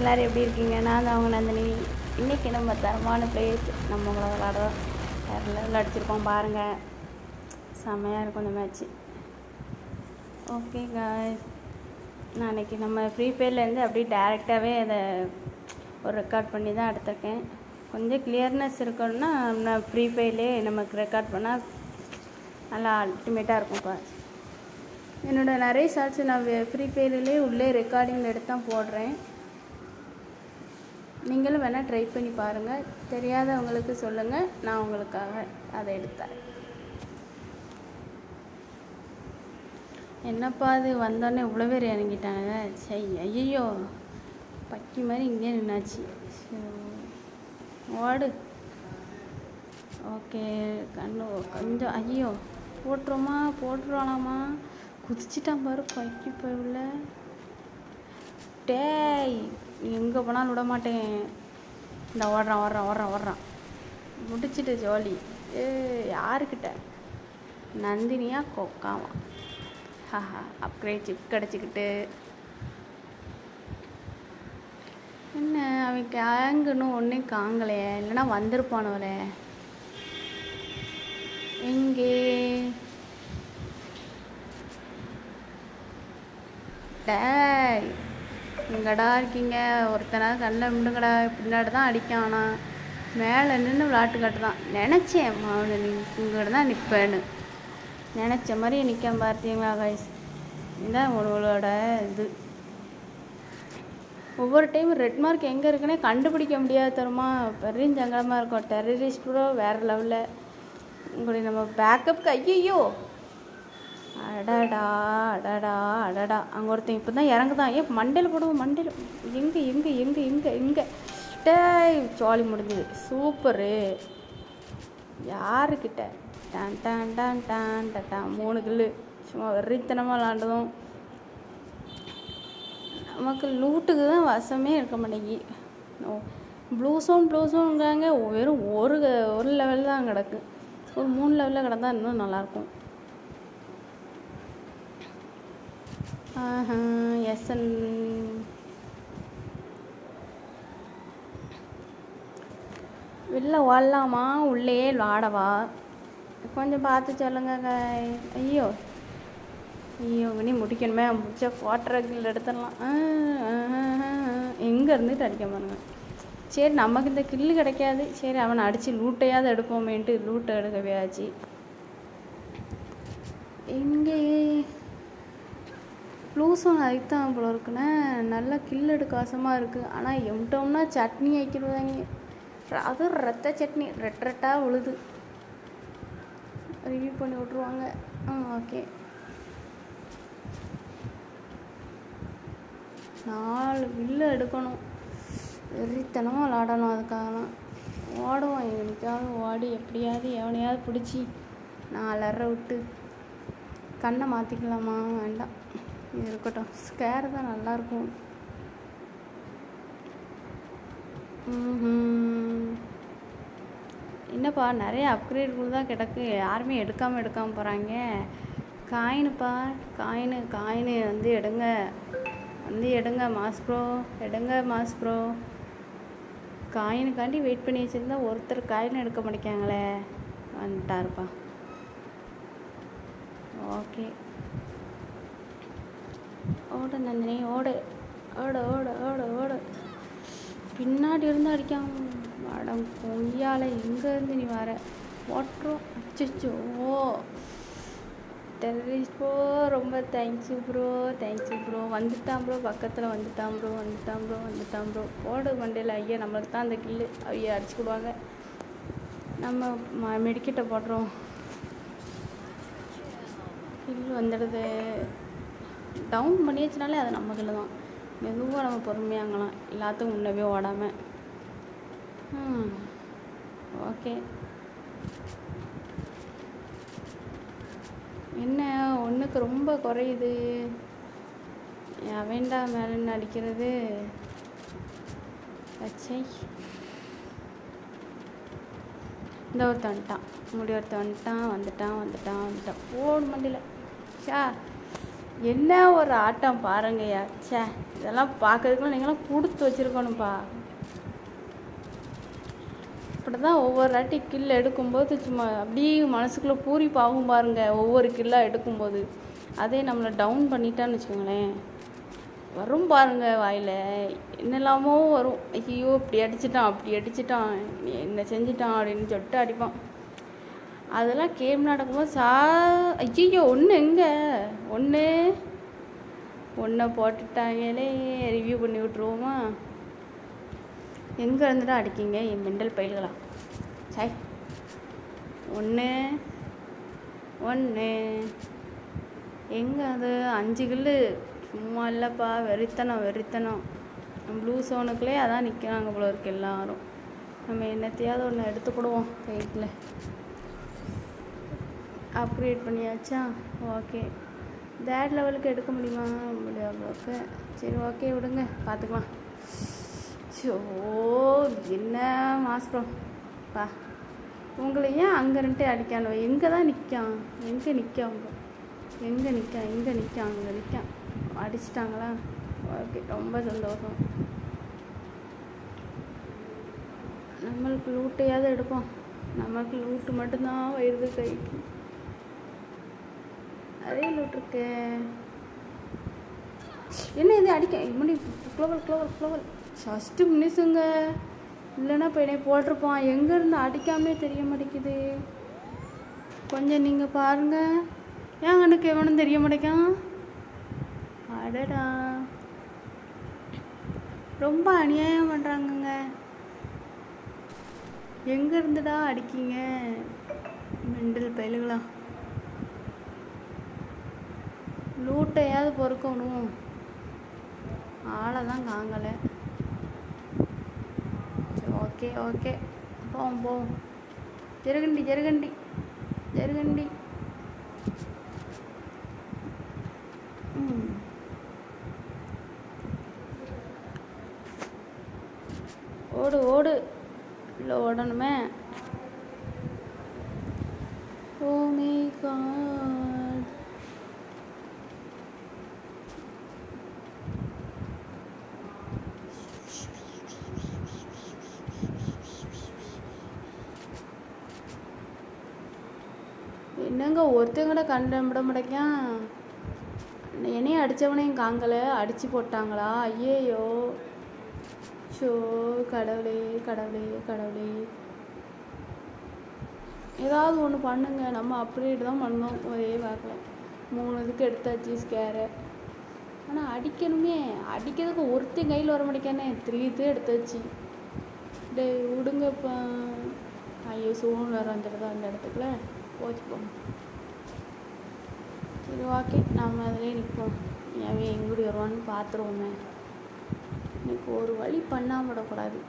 எல்லோரும் எப்படி இருக்கீங்க நான் தான் அவங்க நந்தினி இன்றைக்கி நம்ம தரமான பிளேஸ் நம்ம உங்களை விளாடுறோம் வேறு லெவலில் அடிச்சிருக்கோம் பாருங்கள் செம்மையாக இருக்கும் இந்த மேட்ச்சு ஓகே காய்ஸ் நான் அன்றைக்கி நம்ம ஃப்ரீ ஃபயர்லேருந்து அப்படியே டேரெக்டாகவே அதை ஒரு ரெக்கார்ட் பண்ணி தான் எடுத்திருக்கேன் கொஞ்சம் கிளியர்னஸ் இருக்கணும்னா நான் ஃப்ரீ ஃபயர்லேயே நமக்கு ரெக்கார்ட் பண்ணால் நல்லா அல்டிமேட்டாக இருக்கும் காய்ஸ் என்னோட நிறைய ஷார்ட்ஸ் நான் ஃப்ரீ ஃபயர்லேயே உள்ளே ரெக்கார்டிங்கில் எடுத்து தான் போடுறேன் நீங்களும் வேணால் ட்ரை பண்ணி பாருங்கள் தெரியாதவங்களுக்கு சொல்லுங்கள் நான் உங்களுக்காக அதை எடுத்தேன் என்னப்பா அது வந்தோடனே இவ்வளோ பேர் இறங்கிட்டாங்க சை ஐயோ பக்கி மாதிரி இங்கே நின்னாச்சு சரி, ஓடு ஓகே கண்ணு கொஞ்சம் ஐயோ போட்டுருமா போட்டுருவானாமா குதிச்சிட்டான் பாரு பக்கி போயில டேய் நீ எங்கே போனாலும் விட மாட்டேன் இந்த ஓடுறான் ஓடுறான் ஓடுறான் ஓடுறான் முடிச்சிட்டு ஜோலி ஏ யாருக்கிட்ட நந்தினியா கொக்காவா ஹஹா அப்கிரேட் சிப் கிடச்சிக்கிட்டு என்ன அவன் கேங்குன்னு ஒன்றும் காங்கலையே இல்லைன்னா வந்திருப்பானவளே எங்கே டேய் எங்கடா இருக்கீங்க ஒருத்தனா கண்ணில் விடுங்கடா பின்னாடி தான் அடிக்கானா மேலே நின்று விளாட்டு காட்டு தான் நினச்சேன் அவனு நீ இங்கிட்ட தான் நிற்பேன்னு நினச்ச மாதிரி நிற்க பார்த்தீங்களா கைஸ் இதான் உங்களோட இது ஒவ்வொரு டைம் ரெட் மார்க் எங்கே இருக்குன்னே கண்டுபிடிக்க முடியாது தருமா பெரிய சங்கடமாக இருக்கும் டெரரிஸ்ட் கூட வேறு லெவலில் உங்களுடைய நம்ம பேக்கப்க்கு ஐயோ அடடா அடடா அடடா அங்கே ஒருத்தன் இப்போ தான் இறங்குதான் ஏன் மண்டையில் போடுவோம் மண்டையில் எங்கே எங்கே எங்கே எங்கே எங்கே டேய் ஜாலி முடிஞ்சுது சூப்பரு யாருக்கிட்ட don don don don don மூணு கில்லு சும்மா வெறித்தனமாக விளாண்டதும் நமக்கு லூட்டுக்கு தான் வசமே இருக்க மாட்டேங்கி ப்ளூ சோன் ப்ளூ சோன்ங்காங்க வெறும் ஒரு ஒரு லெவல் தான் கிடக்கு ஒரு மூணு லெவலில் கிடந்தா இன்னும் நல்லாயிருக்கும் எஸ்என் வெளில ஓடலாமா உள்ளேயே விளாடவா கொஞ்சம் பார்த்து சொல்லுங்க guys. ஐயோ ஐயோ இனி முடிக்கணுமே முடிச்ச குவார்டர் எடுத்துடலாம் எங்கே இருந்துட்டு அடிக்க பாருங்க சரி நமக்கு இந்த கில்லு கிடைக்காது சரி அவனை அடித்து லூட்டையாவது எடுப்போமேன்ட்டு லூட்டை எடுக்கவே ஆச்சு எங்கே ப்ளூஸும் அதுக்கு தான் போல இருக்குண்ணே நல்லா கில் எடுக்க வாசமாக இருக்குது ஆனால் எம்டோம்னா சட்னி வைக்கிறதாங்க அதுவும் ரத்த சட்னி ரெட் ரெட்டாக உழுது ரிவ்யூ பண்ணி விட்ருவாங்க ஆ ஓகே நாலு வில்லு எடுக்கணும் வெறித்தனமாக விளாடணும் அதுக்காகலாம் ஓடுவோம் என்னைக்காவது ஓடி எப்படியாவது எவனையாவது பிடிச்சி நாலரை விட்டு கண்ணை மாற்றிக்கலாமா வேண்டாம் இது இருக்கட்டும் ஸ்கேர் தான் நல்லாயிருக்கும் ம்ஹும். என்னப்பா நிறைய அப்கிரேட் கூட தான் கிடக்கு யாருமே எடுக்காமல் எடுக்காமல் போகிறாங்க காயினுப்பா காயினு காயினு வந்து எடுங்க வந்து எடுங்க மாஸ் ப்ரோ எடுங்க மாஸ் ப்ரோ காயினுக்காண்டி வெயிட் பண்ணி வச்சுருந்தா ஒருத்தர் காயின் எடுக்க மாட்டேங்காங்களே வந்துட்டாருப்பா ஓகே ஓடு நந்தினி ஓடு ஓடு ஓடு ஓடு ஓடு பின்னாடி இருந்து அடிக்காம மேடம் பொய்யால எங்கேருந்து நீ வர ஓட்டுறோம் அச்சோ டெரரிஸ்ட் ப்ரோ ரொம்ப தேங்க்யூ ப்ரோ தேங்க்யூ ப்ரோ வந்துட்டான் ப்ரோ பக்கத்தில் வந்துட்டான் ப்ரோ வந்துட்டான் ப்ரோ வந்துட்டான் ப்ரோ போடு மண்டையில் ஐயா நம்மளுக்கு தான் அந்த கில்லு ஐயா அடிச்சுக்கிடுவாங்க நம்ம ம மெடிக்கிட்ட போடுறோம் கில்லு வந்துடுது டவுன் பண்ணியாச்சுனாலே அது நம்ம கில்லு தான் மெதுவாக நம்ம பொறுமையாங்கலாம் எல்லாத்துக்கும் முன்னவே ஓடாமல் ம் ஓகே என்ன ஒன்றுக்கு ரொம்ப குறையுது வேண்டா மேலே அடிக்கிறது அச்சை இந்த ஒருத்தன் வந்துட்டான் முடி ஒருத்தன் வந்துட்டான் வந்துட்டான் வந்துட்டான் வந்துட்டான் ஓடு மண்டியில் ஷா என்ன ஒரு ஆட்டம் பாருங்கய்யா ச்சே இதெல்லாம் பார்க்கறதுக்குலாம் நீங்களாம் கொடுத்து வச்சுருக்கணும்ப்பா இப்படி தான் ஒவ்வொரு வாட்டி கில் எடுக்கும்போது சும்மா அப்படியே மனசுக்குள்ளே பூரிப்பாகும் பாருங்க ஒவ்வொரு கில்லாக எடுக்கும்போது அதே நம்மளை டவுன் பண்ணிட்டான்னு வச்சுக்கோங்களேன் வரும் பாருங்க வாயில் என்னெல்லாமோ வரும் ஐயோ இப்படி அடிச்சிட்டான் அப்படி அடிச்சிட்டான் என்ன செஞ்சிட்டான் அப்படின்னு சொல்லிட்டு அடிப்பான் அதெல்லாம் கேம் நடக்கும்போது சா ஐயோ ஒன்று எங்கே ஒன்று ஒன்றை போட்டுட்டாங்களே ரிவ்யூ பண்ணி விட்ருவோமா எங்கே இருந்துடா அடிக்கீங்க என் மெண்டல் பயில்களா சாய் ஒன்று ஒன்று எங்கே அது அஞ்சு கில்லு சும்மா இல்லைப்பா வெறித்தனம் வெறித்தனம் ப்ளூ சோனுக்குள்ளே அதான் நிற்கிறாங்க போல இருக்கு எல்லாரும் நம்ம என்னத்தையாவது ஒன்று எடுத்துக்கிடுவோம் கைட்டில் அப்கிரேட் பண்ணியாச்சா ஓகே தேட் லெவலுக்கு எடுக்க முடியுமா முடியாது ஓகே சரி ஓகே விடுங்க பார்த்துக்கலாம் ஸோ என்ன மாஸ்பரம் பா உங்களை ஏன் அங்கே ரெண்டே அடிக்கானோ எங்கே தான் நிற்கான் எங்கே நிற்க அவங்க எங்கே நிற்க எங்கே நிற்க அங்கே நிற்கான் அடிச்சிட்டாங்களா ஓகே ரொம்ப சந்தோஷம் நம்மளுக்கு லூட்டையாவது எடுப்போம் நமக்கு லூட்டு மட்டும்தான் வருது கைக்கு அதே லூட் இருக்கு என்ன இது அடிக்க முடி குளோவல் குளோவல் குளோவல் ஃபஸ்ட்டு மினிஸுங்க இல்லைன்னா இப்போ என்னை போட்டிருப்பான் எங்கேருந்து அடிக்காமே தெரிய மாட்டேங்குது கொஞ்சம் நீங்கள் பாருங்க ஏன் எனக்கு எவனும் தெரிய மாட்டேக்கான் அடடா ரொம்ப அநியாயம் பண்ணுறாங்கங்க எங்க இருந்துடா அடிக்கீங்க மெண்டல் பயலுகளா லூட்டையாவது பொறுக்கணும் ஆளை தான் காங்கலை ஓகே ஓகே போவோம் போவோம் ஜெருகண்டி ஜெருகண்டி ஜெருகண்டி ம் ஓடு ஓடு இல்லை ஓடணுமே ஓ மை காட் என்னங்க ஒருத்தன் கூட கண்டுபிட மாட்டேங்கான் என்னையும் அடித்தவனையும் காங்கலை அடித்து போட்டாங்களா ஐயேயோ ஷோ கடவுளே கடவுளே கடவுளே ஏதாவது ஒன்று பண்ணுங்க நம்ம அப்கிரேட் தான் பண்ணோம் ஒரே வாக்கில் மூணு இதுக்கு எடுத்தாச்சு ஸ்கேரை ஆனால் அடிக்கணுமே அடிக்கிறதுக்கு ஒருத்தன் கையில் வர மாட்டேங்கானே த்ரீ இது எடுத்தாச்சு டேய் விடுங்கப்பா ஐயோ சோன் வேறு வந்துடுது அந்த இடத்துக்குள்ள போச்சு போங்க சரி ஓகே நம்ம அதிலே நிற்போம் ஏன் எங்கூடி வருவான்னு பார்த்துருவோமே இன்னைக்கு ஒரு வழி பண்ணாம விடக்கூடாது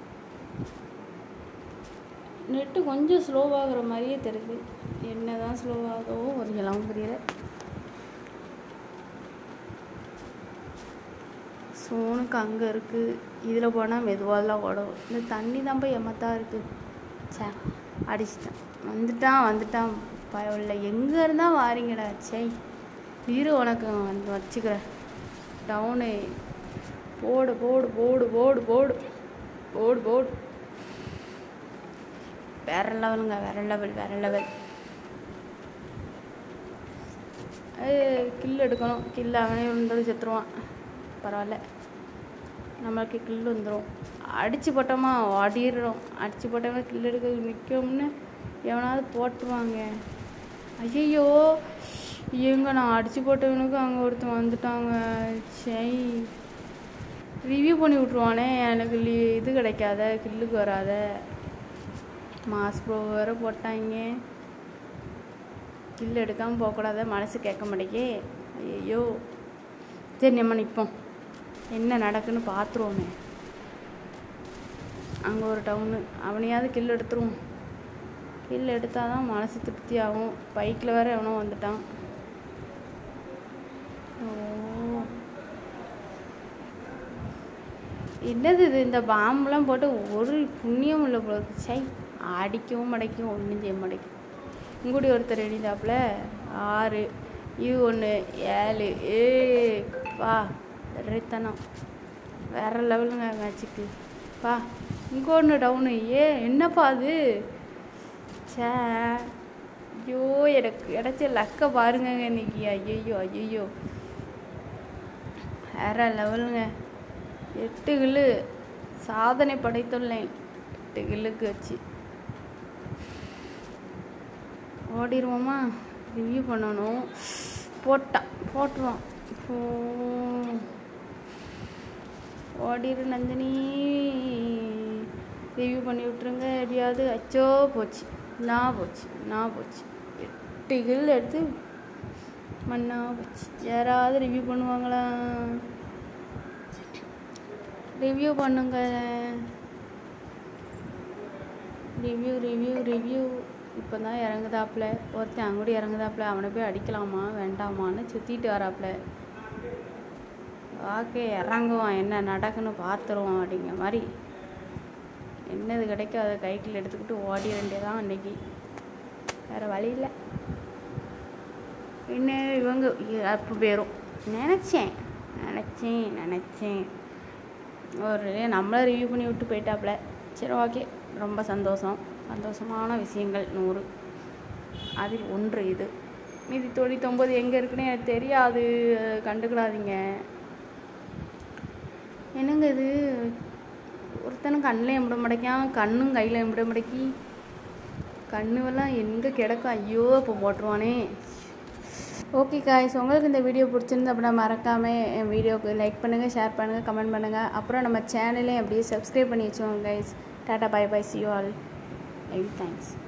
நெட்டு கொஞ்சம் ஸ்லோவாகிற மாதிரியே தெரியுது என்ன தான் ஸ்லோவாகுதோ ஒரு இளவும் புரியல சோனுக்கு அங்கே இருக்குது இதில் போனால் மெதுவாலாம் ஓடும் இந்த தண்ணி தான் போய் எம்மத்தா இருக்குது சே அடிச்சிட்டான் வந்துட்டான் வந்துட்டான் பரவாயில்ல எங்கே இருந்தால் வாரீங்கடா சே இரு உனக்கு வந்து வச்சுக்கிறேன் டவுனு போடு போடு போடு போடு போடு போடு போடு வேற லெவலுங்க வேற லெவல் வேற லெவல் கில் எடுக்கணும் கில் அவனே விழுந்தது செத்துருவான் பரவாயில்ல நம்மளுக்கு கில் வந்துடும் அடித்து போட்டோமா ஓடிடுறோம் அடித்து போட்டோமா கில் எடுக்க நிற்கும்னு எவனாவது போட்டுருவாங்க ஐயையோ எங்க நான் அடித்து போட்டவனுக்கு அங்கே ஒருத்தன் வந்துட்டாங்க சை ரிவ்யூ பண்ணி விட்ருவானே எனக்கு லீ இது கிடைக்காத கில்லுக்கு வராத மாஸ் ப்ரோ வேறு போட்டாங்க கில் எடுக்காமல் போகக்கூடாத மனசு கேட்க மாட்டேங்கே ஐயோ சரி நம்ம நிற்போம் என்ன நடக்குன்னு பார்த்துருவோமே அங்கே ஒரு டவுனு அவனையாவது கில் எடுத்துருவோம் கில் எடுத்தால் தான் மனசு திருப்தி ஆகும் பைக்கில் வேறு எவனோ வந்துட்டான் ஓ என்னது இது இந்த பாம்பெலாம் போட்டு ஒரு புண்ணியம் இல்லை போல இருக்கு சை அடிக்கவும் மடைக்கும் ஒன்றும் செய்ய மாட்டேங்கும் இங்கூடி ஒருத்தர் எழுந்தாப்புல ஆறு இது ஒன்று ஏழு ஏ வா ரெத்தனம் வேற லெவலுங்க மேட்சுக்கு பா இங்கே ஒன்று டவுனு ஏ என்னப்பா அது சே ஐயோ எனக்கு கிடைச்ச லக்க பாருங்கங்க இன்னைக்கு ஐயோ ஐயோ வேற லெவலுங்க எட்டு கில்லு சாதனை படைத்துள்ளேன் எட்டு கில்லுக்கு வச்சு ஓடிடுவோமா ரிவ்யூ பண்ணணும் போட்டான் போட்டுருவான் இப்போ ஓடிடு நந்தினி ரிவ்யூ பண்ணி விட்ருங்க எப்படியாவது அச்சோ போச்சு நான் போச்சு நான் போச்சு எட்டு கில் எடுத்து மண்ணா போச்சு யாராவது ரிவ்யூ பண்ணுவாங்களா ரிவ்யூ பண்ணுங்க ரிவ்யூ ரிவ்யூ ரிவ்யூ இப்போ தான் இறங்குதாப்புல ஒருத்தன் அங்கூட இறங்குதாப்புல அவனை போய் அடிக்கலாமா வேண்டாமான்னு சுற்றிட்டு வராப்புல ஓகே இறங்குவான் என்ன நடக்குன்னு பார்த்துருவோம் அப்படிங்கிற மாதிரி என்னது கிடைக்கோ அதை கைக்கில் எடுத்துக்கிட்டு ஓடி வேண்டியதான் அன்னைக்கு வேறு வழி இல்லை இன்னும் இவங்க அப்போ போயிடும் நினச்சேன் நினச்சேன் நினச்சேன் ஒரு நம்மளை ரிவ்யூ பண்ணி விட்டு போயிட்டாப்புல சரி ஓகே ரொம்ப சந்தோஷம் சந்தோஷமான விஷயங்கள் நூறு அதில் ஒன்று இது மீதி தொண்ணூத்தொம்பது எங்கே இருக்குன்னு எனக்கு தெரியாது கண்டுக்கிடாதீங்க என்னங்க இது ஒருத்தனும் கண்ணில் எம்பிட முடைக்கான் கண்ணும் கையில் எம்பிட முடக்கி கண்ணுவெல்லாம் எங்கே கிடக்கும் ஐயோ இப்போ போட்டுருவானே ஓகே காய்ஸ் உங்களுக்கு இந்த வீடியோ பிடிச்சிருந்து அப்படின்னா மறக்காமல் என் வீடியோக்கு லைக் பண்ணுங்கள் ஷேர் பண்ணுங்கள் கமெண்ட் பண்ணுங்கள் அப்புறம் நம்ம சேனலையும் அப்படியே சப்ஸ்கிரைப் பண்ணி வச்சுக்கோங்க guys tata bye bye see you all I thanks